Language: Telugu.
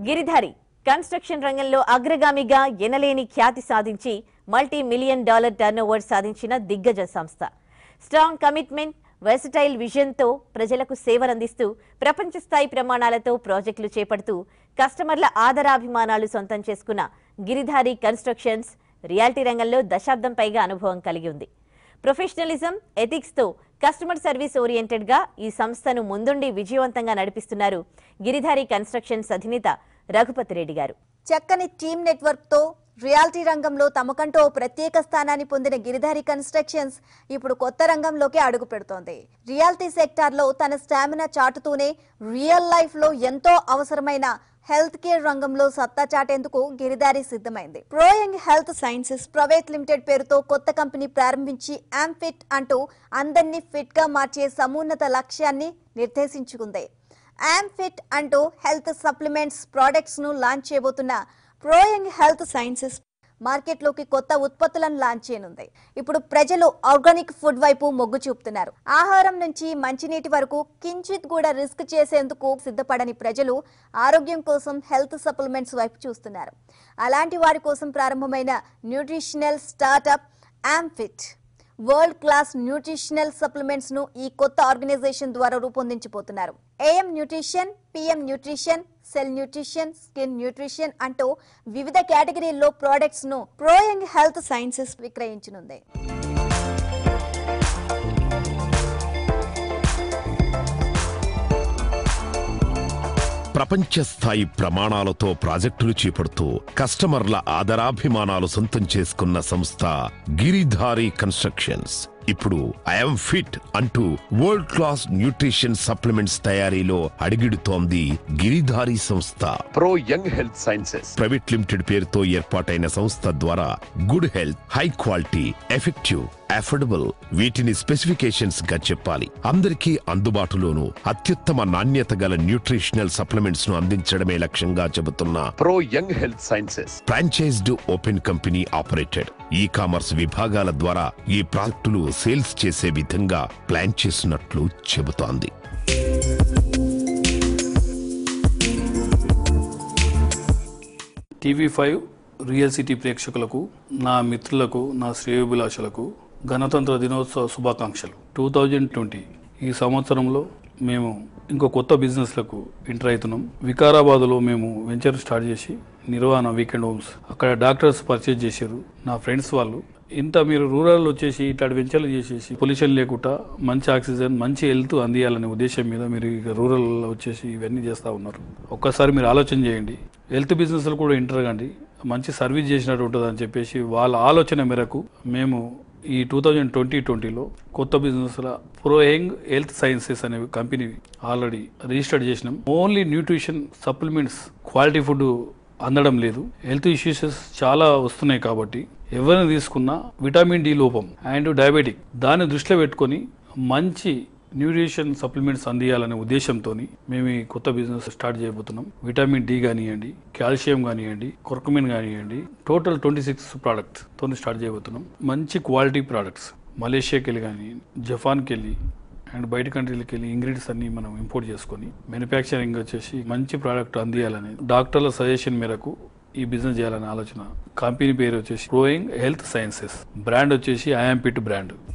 గిరిధారి కన్స్ట్రక్షన్ రంగంలో అగ్రగామిగా ఎనలేని ఖ్యాతి సాధించి మల్టీ మిలియన్ డాలర్ టర్నోవర్ సాధించిన దిగ్గజ సంస్థ స్ట్రాంగ్ కమిట్మెంట్ వెర్సటైల్ విజన్తో ప్రజలకు సేవలందిస్తూ ప్రపంచ స్థాయి ప్రమాణాలతో ప్రాజెక్టులు చేపడుతూ కస్టమర్ల ఆదరాభిమానాలు సొంతం చేసుకున్న గిరిధారి కన్స్ట్రక్షన్స్ రియాలిటీ రంగంలో దశాబ్దం పైగా అనుభవం కలిగి ఉంది ప్రొఫెషనలిజం ఎథిక్స్తో కస్టమర్ సర్వీస్ ఓరియంటెడ్గా ఈ సంస్థను ముందుండి విజయవంతంగా నడిపిస్తున్నారు గిరిధారి కన్స్ట్రక్షన్స్ అధినేత రఘుపతి రెడ్డి గారు చక్కని టీమ్ నెట్వర్క్ తో రియాలిటీ రంగంలో తమకంటూ ఓ ప్రత్యేక స్థానాన్ని పొందిన గిరిధారి కన్స్ట్రక్షన్స్ ఇప్పుడు కొత్త రంగంలోకి అడుగు పెడుతోంది రియాలిటీ సెక్టార్ లో తన స్టామినా చాటుతూనే రియల్ లైఫ్ లో ఎంతో అవసరమైన హెల్త్ కేర్ రంగంలో సత్తా చాటేందుకు గిరిదారి సిద్ధమైంది Pro Young health sciences private limited పేరుతో కొత్త కంపెనీ ప్రారంభించి ఫిట్ అంటూ అందరినీ ఫిట్ గా మార్చే సమున్నత లక్ష్యాన్ని నిర్దేశించుకుంది ఫిట్ అంటూ హెల్త్ సప్లిమెంట్స్ ప్రోడక్ట్స్ ను లాంచ్ చేయబోతున్న ప్రోయంగ్ హెల్త్ సైన్సెస్ మార్కెట్లోకి కొత్త ఉత్పత్తులను లాంచ్ చేయనుంది ఇప్పుడు ప్రజలు ఆర్గానిక్ ఫుడ్ వైపు మొగ్గు చూపుతున్నారు ఆహారం నుంచి మంచినీటి వరకు కించిత్ కూడా రిస్క్ చేసేందుకు సిద్ధపడని ప్రజలు ఆరోగ్యం కోసం హెల్త్ సప్లిమెంట్స్ వైపు చూస్తున్నారు అలాంటి వారి కోసం ప్రారంభమైన nutritional startup I'm fit world class nutritional supplements ను ఈ కొత్త ఆర్గనైజేషన్ ద్వారా రూపొందించబోతున్నారు AM nutrition PM nutrition cell nutrition skin nutrition అంటూ వివిధ కేటగిరీల్లో ప్రోడక్ట్స్ ను ప్రోయంగ్ హెల్త్ సైన్సెస్ విక్రయించనుంది ప్రపంచ స్థాయి ప్రమాణాలతో ప్రాజెక్టులు చేపడుతూ కస్టమర్ల ఆదరాభిమానాలు సొంతం చేసుకున్న సంస్థ గిరిధారి కన్స్ట్రక్షన్స్ ఇప్పుడు ఐఎమ్ ఫిట్ అంటూ వరల్డ్ క్లాస్ న్యూట్రిషన్ సప్లిమెంట్స్ తయారీలో అడిగిడుతోంది గిరిధారి సంస్థ pro young health sciences private limited పేరుతో ఏర్పాటైన సంస్థ ద్వారా good health high quality effective affordable వీటిని స్పెసిఫికేషన్స్ గా చెప్పాలి అందరికీ అందుబాటులోను అత్యుత్తమ నాణ్యత గల న్యూట్రిషనల్ సప్లిమెంట్స్ ను అందించడమే లక్ష్యంగా చెబుతున్న pro young health sciences franchised open company operated e commerce విభాగాల ద్వారా ఈ ప్రాజెక్టులు సేల్స్ చేసే విధంగా ప్లాన్ చేసినట్లు చెబుతోంది టీవీ ఫైవ్ రియల్ సిటీ ప్రేక్షకులకు నా మిత్రులకు నా శ్రేయోభిలాషులకు గణతంత్ర దినోత్సవ శుభాకాంక్షలు టూ థౌజండ్ ట్వంటీ ఈ సంవత్సరంలో మేము ఇంకో కొత్త బిజినెస్లకు ఎంటర్ అవుతున్నాం వికారాబాద్లో మేము వెంచర్ స్టార్ట్ చేసి నిర్వహణ వీకెండ్ హోమ్స్ అక్కడ డాక్టర్స్ పర్చేజ్ చేశారు నా ఫ్రెండ్స్ వాళ్ళు ఇంత మీరు రూరల్ వచ్చేసి ఇట్లాంటి వెంచర్లు చేసేసి పొల్యూషన్ లేకుండా మంచి ఆక్సిజన్ మంచి హెల్త్ అందియాలనే ఉద్దేశం మీద మీరు ఇక రూరల్ వచ్చేసి ఇవన్నీ చేస్తూ ఉన్నారు ఒక్కసారి మీరు ఆలోచన చేయండి హెల్త్ బిజినెస్లు కూడా ఎంటర్ కండి మంచి సర్వీస్ చేసినట్టు ఉంటుంది అని చెప్పేసి వాళ్ళ ఆలోచన మేరకు మేము ఈ టూ థౌజండ్ ట్వంటీ ట్వంటీలో కొత్త బిజినెస్ల ప్రోయంగ్ హెల్త్ సైన్సెస్ అనే కంపెనీ ఆల్రెడీ రిజిస్టర్ చేసినాం only nutrition supplements quality food అందడం లేదు హెల్త్ ఇష్యూస్ చాలా వస్తున్నాయి కాబట్టి ఎవరిని తీసుకున్నా విటమిన్ డి లోపం అండ్ డయాబెటిక్ దాన్ని దృష్టిలో పెట్టుకొని మంచి న్యూట్రిషన్ సప్లిమెంట్స్ అందియాలనే ఉద్దేశంతో మేము ఈ కొత్త బిజినెస్ స్టార్ట్ చేయబోతున్నాం విటమిన్ డి కానివ్వండి కాల్షియం కానివ్వండి కొరకమిన్ కానివ్వండి టోటల్ ట్వంటీ సిక్స్ ప్రోడక్ట్స్ తో స్టార్ట్ చేయబోతున్నాం మంచి క్వాలిటీ ప్రోడక్ట్స్ మలేషియాకి వెళ్ళి కానీ జపాన్కి వెళ్ళి అండ్ బయట కంట్రీలకి వెళ్ళి ఇంగ్రీడియంట్స్ అన్ని మనం ఇంపోర్ట్ చేసుకొని మ్యానుఫ్యాక్చరింగ్ వచ్చేసి మంచి ప్రోడక్ట్ అందియాలని డాక్టర్ల సజెషన్ మేరకు ఈ బిజినెస్ చేయాలనే ఆలోచన కంపెనీ పేరు వచ్చేసి గ్రోయింగ్ హెల్త్ సైన్సెస్ బ్రాండ్ వచ్చేసి ఐఎమ్ పిట్ బ్రాండ్